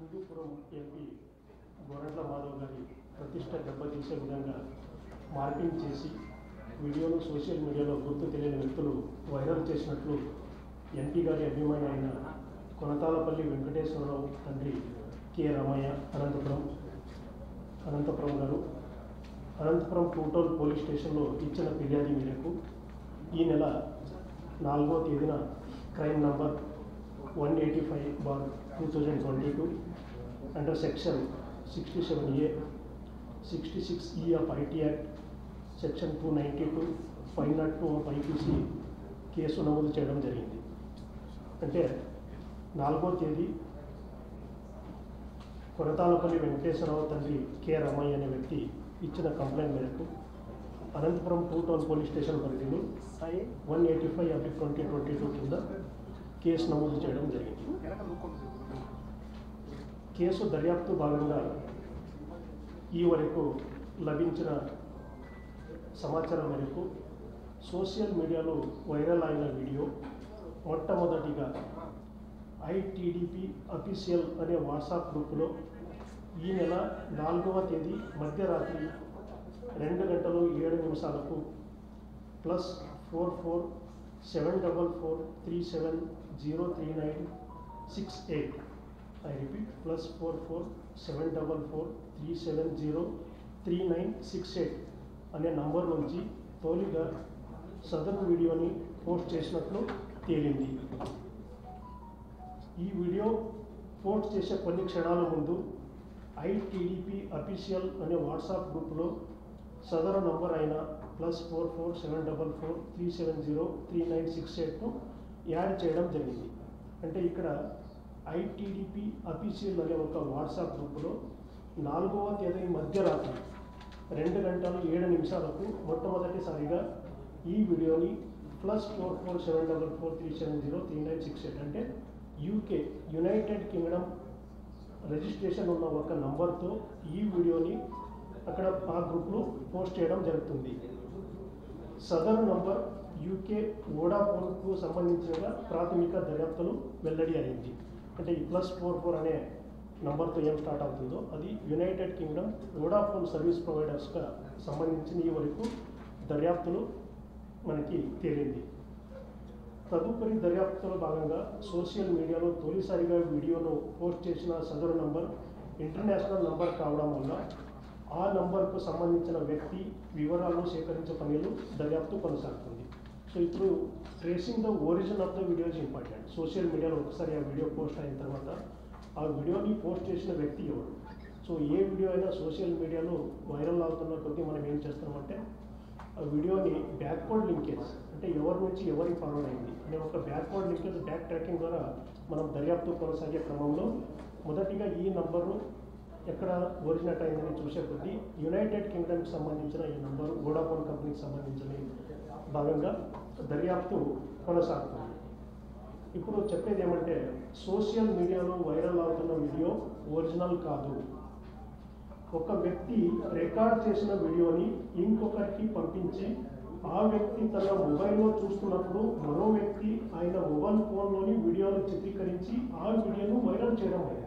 Hindupuram MP Gorantla Madhav గారి ప్రతిష్ట దెబ్బతీసే విధంగా మార్పింగ్ చేసి వీడియోను సోషల్ మీడియాలో గుర్తు తెలియని వ్యక్తులు వైరల్ చేసినట్లు ఎంపీ గారి అభిమాని అయిన కొనతాలపల్లి వెంకటేశ్వరరావు తండ్రి కె రమయ్య అనంతపురం అనంతపురం గారు అనంతపురం టూటోల్ పోలీస్ స్టేషన్లో ఇచ్చిన ఫిర్యాదు మేరకు ఈ నెల నాలుగో తేదీన crime number one eighty five bar two thousand twenty two under section sixty seven A sixty six E of IT act section two ninety two five naught two of IPC case నమోదు చేయడం జరిగింది అంటే నాలుగో తేదీ కొరతాలపల్లి వెంకటేశ్వరరావు తండ్రి K Ramaiah అనే వ్యక్తి ఇచ్చిన కంప్లైంట్ మేరకు Anantapuram two town police station పరిధిలో one eighty five oblique twenty twenty two కింద కేసు నమోదు చేయడం జరిగింది కేసు దర్యాప్తు భాగంగా ఈ వరకు లభించిన సమాచారం మేరకు సోషల్ మీడియాలో వైరల్ అయిన వీడియో మొట్టమొదటిగా ఐటీడీపీ అఫీషియల్ అనే వాట్సాప్ గ్రూపులో ఈ నెల నాలుగవ తేదీ మధ్యరాత్రి రెండు గంటలు ఏడు నిమిషాలకు plus four four seven double four three seven zero three nine six eight I repeat plus four four seven double four three seven zero three nine six eight అనే నంబర్ నుంచి తోలిగా సదరు వీడియోని పోస్ట్ చేసినట్లు తేలింది ఈ వీడియో పోస్ట్ చేసే కొన్ని క్షణాల ముందు ఐటీడీపీ అఫీషియల్ అనే వాట్సాప్ గ్రూపులో సదరు నంబర్ అయిన plus four four seven double four three seven zero three nine six ఎయిట్ను యాడ్ చేయడం జరిగింది అంటే ఇక్కడ ఐటీడీపీ అఫీషియల్ అనే ఒక వాట్సాప్ గ్రూపులో నాలుగవ తేదీ మధ్యరాత్రి రెండు గంటలు ఏడు నిమిషాలకు మొట్టమొదటిసారిగా ఈ వీడియోని plus four four seven double four three seven zero three nine six eight అంటే యూకే యునైటెడ్ కింగ్డమ్ రిజిస్ట్రేషన్ ఉన్న ఒక నంబర్తో ఈ వీడియోని అక్కడ ఆ గ్రూప్లో పోస్ట్ చేయడం జరుగుతుంది సదర్ నంబర్ యూకే వోడాఫోన్కు సంబంధించిన ప్రాథమిక దర్యాప్తులు వెల్లడి అయింది అంటే ఈ ప్లస్ ఫోర్ ఫోర్ అనే నంబర్తో ఏం స్టార్ట్ అవుతుందో అది యునైటెడ్ కింగ్డమ్ వోడాఫోన్ సర్వీస్ ప్రొవైడర్స్గా సంబంధించిన ఈ వరకు దర్యాప్తులు మనకి తేలింది తదుపరి దర్యాప్తులో భాగంగా సోషల్ మీడియాలో తొలిసారిగా వీడియోను పోస్ట్ చేసిన సదరు నంబర్ ఇంటర్నేషనల్ నంబర్ కావడం వల్ల ఆ నంబర్కు సంబంధించిన వ్యక్తి వివరాలను సేకరించే పనులు దర్యాప్తు కొనసాగుతుంది సో ఇప్పుడు tracing the origin of the video is important social మీడియాలో ఒకసారి ఆ వీడియో పోస్ట్ అయిన తర్వాత ఆ వీడియోని పోస్ట్ చేసిన వ్యక్తి ఎవరు సో ఏ వీడియో అయినా సోషల్ మీడియాలో వైరల్ అవుతున్న కొద్దీ మనం ఏం చేస్తామంటే ఆ వీడియోని బ్యాక్వర్డ్ లింకేజ్ అంటే ఎవరి నుంచి ఎవరికి ఫార్వర్డ్ అయింది అనే ఒక బ్యాక్వర్డ్ లింకేజ్ బ్యాక్ ట్రాకింగ్ ద్వారా మనం దర్యాప్తు కొనసాగే క్రమంలో మొదటిగా ఈ నంబరు ఎక్కడ ఒరిజినట్ అయిందని చూసే కొద్దీ యునైటెడ్ కింగ్డమ్కి సంబంధించిన ఈ నంబరు వోడాఫోన్ కంపెనీకి సంబంధించిన భాగంగా దర్యాప్తు కొనసాగుతుంది ఇప్పుడు చెప్పేది ఏమంటే సోషల్ మీడియాలో వైరల్ అవుతున్న వీడియో ఒరిజినల్ కాదు ఒక వ్యక్తి రికార్డ్ చేసిన వీడియోని ఇంకొకరికి పంపించి ఆ వ్యక్తి తన మొబైల్లో చూస్తున్నప్పుడు మరో వ్యక్తి ఆయన మొబైల్ ఫోన్లోని వీడియోను చిత్రీకరించి ఆ వీడియోను వైరల్ చేయడం అయింది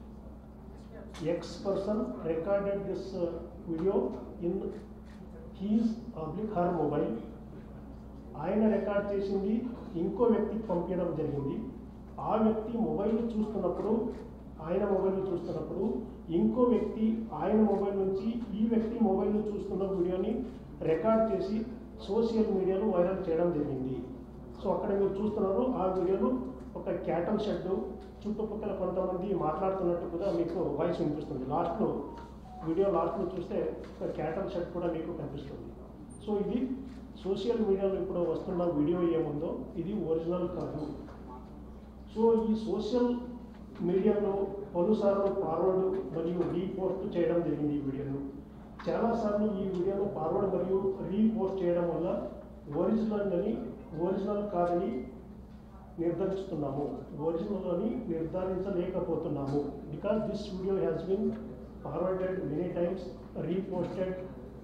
X person recorded this video in his public her mobile ఆయన రికార్డ్ చేసింది ఇంకో వ్యక్తికి పంపించడం జరిగింది ఆ వ్యక్తి మొబైల్ చూస్తున్నప్పుడు ఆయన మొబైల్ చూస్తున్నప్పుడు ఇంకో వ్యక్తి ఆయన మొబైల్ నుంచి ఈ వ్యక్తి మొబైల్ చూస్తున్న వీడియోని రికార్డ్ చేసి సోషల్ మీడియాలో వైరల్ చేయడం జరిగింది సో అక్కడ మీరు చూస్తున్నారు ఆ వీడియోలో ఒక క్యాటల్ షెడ్ చుట్టుపక్కల కొంతమంది మాట్లాడుతున్నట్టు కూడా మీకు వాయిస్ వినిపిస్తుంది లాస్ట్లో వీడియో లాస్ట్లో చూస్తే ఒక క్యాటల్ షెడ్ కూడా మీకు కనిపిస్తుంది సో ఇది సోషల్ మీడియాలో ఇప్పుడు వస్తున్న వీడియో ఏముందో ఇది ఒరిజినల్ కాదు సో ఈ సోషల్ మీడియాలో పలుసార్లు ఫార్వర్డ్ మరియు రీపోస్ట్ చేయడం జరిగింది ఈ వీడియోను చాలాసార్లు ఈ వీడియోను ఫార్వర్డ్ మరియు రీపోస్ట్ చేయడం వల్ల ఒరిజినల్ అని ఒరిజినల్ కాదని నిర్ధారిస్తున్నాము ఒరిజినల్ అని నిర్ధారించలేకపోతున్నాము because this video has been forwarded many times reposted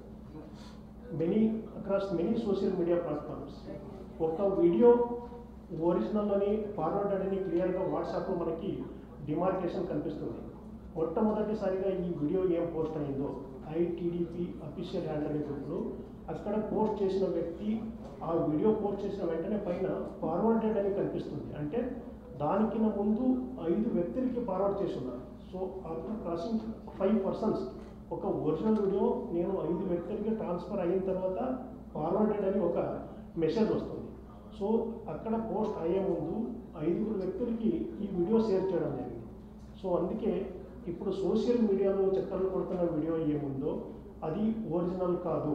many across many social media platforms ఒక వీడియో ఒరిజినల్ అని ఫార్వర్డ్ అని క్లియర్గా వాట్సాప్లో మనకి డిమార్కేషన్ కనిపిస్తుంది మొట్టమొదటిసారిగా ఈ వీడియో ఏం పోస్ట్ అయిందో ఐటీడీపీ అఫీషియల్ హ్యాండ్ అనే గ్రూప్లో అక్కడ పోస్ట్ చేసిన వ్యక్తి ఆ వీడియో పోస్ట్ చేసిన వెంటనే పైన ఫార్వర్డెడ్ అని కనిపిస్తుంది అంటే దానికి ముందు ఐదు వ్యక్తులకి ఫార్వర్డ్ చేసి ఉన్నారు so after crossing five persons ఒక ఒరిజినల్ వీడియో నేను ఐదు వ్యక్తులకి ట్రాన్స్ఫర్ అయిన తర్వాత ఫార్వర్డెడ్ అని ఒక మెసేజ్ వస్తుంది సో అక్కడ పోస్ట్ అయ్యే ముందు ఐదుగురు వ్యక్తులకి ఈ వీడియో షేర్ చేయడం జరిగింది సో అందుకే ఇప్పుడు సోషల్ మీడియాలో చక్కర్లు కొడుతున్న వీడియో ఏముందో అది ఒరిజినల్ కాదు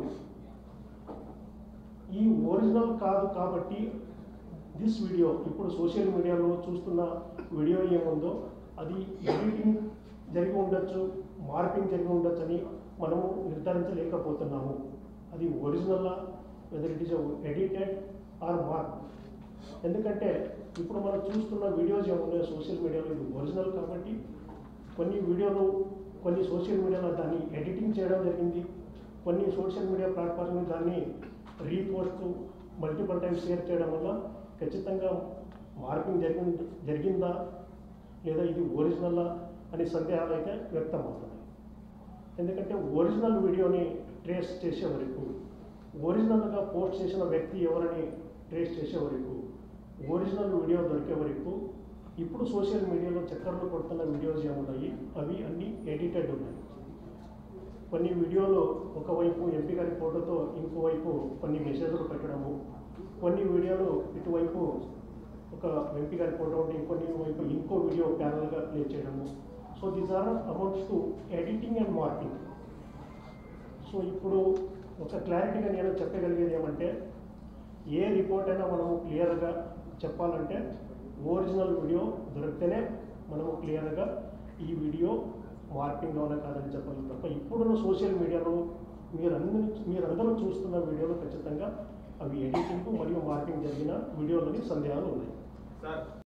ఈ ఒరిజినల్ కాదు కాబట్టి దిస్ వీడియో ఇప్పుడు సోషల్ మీడియాలో చూస్తున్న వీడియో ఏముందో అది ఎడిటింగ్ జరిగి ఉండొచ్చు మార్పింగ్ జరిగి ఉండొచ్చు అని మనము నిర్ధారించలేకపోతున్నాము అది original whether it is edited or mark ఎందుకంటే ఇప్పుడు మనం చూస్తున్న వీడియోస్ ఏమున్నాయో సోషల్ మీడియాలో ఇది ఒరిజినల్ కాబట్టి కొన్ని వీడియోలు కొన్ని సోషల్ మీడియాలో దాన్ని ఎడిటింగ్ చేయడం జరిగింది కొన్ని సోషల్ మీడియా ప్లాట్ఫామ్లో దాన్ని రీపోస్ట్ మల్టిపుల్ టైమ్స్ షేర్ చేయడం వల్ల ఖచ్చితంగా మార్పింగ్ జరిగి జరిగిందా లేదా ఇది ఒరిజినలా అనే సందేహాలు అయితే వ్యక్తం అవుతున్నాయి ఎందుకంటే ఒరిజినల్ వీడియోని ట్రేస్ చేసే వరకు ఒరిజినల్గా పోస్ట్ చేసిన వ్యక్తి ఎవరని ట్రేస్ చేసే వరకు ఒరిజినల్ వీడియో దొరికే వరకు ఇప్పుడు సోషల్ మీడియాలో చక్కర్లు కొడుతున్న వీడియోస్ ఏమున్నాయి అవి అన్నీ ఎడిటెడ్ ఉన్నాయి కొన్ని వీడియోలో ఒకవైపు ఎంపీ గారి ఫోటోతో ఇంకోవైపు కొన్ని మెసేజ్లు పెట్టడము కొన్ని వీడియోలు ఇటువైపు ఒక ఎంపీ గారి ఫోటో ఉంటే ఇంకొన్ని వైపు ఇంకో వీడియో ప్యానల్గా ప్లే చేయడము so these are amounts to editing and marking so ఇప్పుడు ఒక క్లారిటీగా నేను చెప్పగలిగేది ఏమంటే ఏ రిపోర్ట్ అయినా మనము క్లియర్గా చెప్పాలంటే ఒరిజినల్ వీడియో దొరికితేనే మనము క్లియర్గా ఈ వీడియో మార్పింగ్ అవునా కాదని చెప్పాలి తప్ప ఇప్పుడున్న సోషల్ మీడియాలో మీరందరూ మీరందరూ చూస్తున్న వీడియోలో ఖచ్చితంగా అవి ఎడిటింగ్ మరియు మార్పింగ్ జరిగిన వీడియోలని సందేహాలు ఉన్నాయి సార్